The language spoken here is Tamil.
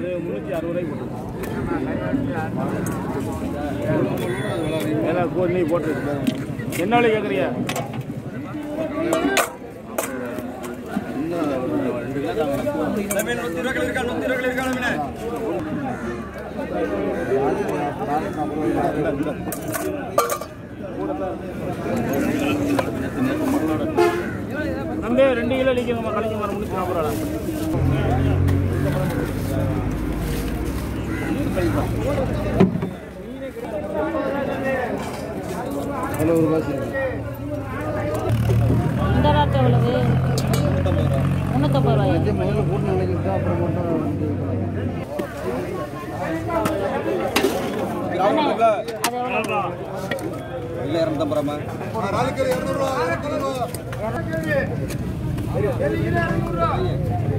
அது முந்நூற்றி அறுபது ரூபாய்க்கு போட்டு வேலை கோ நீ போட்டு என்ன விலை கேட்குறியா நம்பே ரெண்டு கிலோ அடிக்கணுமா கலைக்கு மரம் முந்நூற்றி நாற்பது ரூபா இந்த ராட்டு எவ்வளவு முந்நூற்றம்பது ரூபாயா முதல்ல போட்டு நினைக்கிட்டு அப்புறம் மட்டும் வந்து அண்ணே, அது எவ்வளவு இல்லை இரநூத்தம்பது ரூபா இரநூறு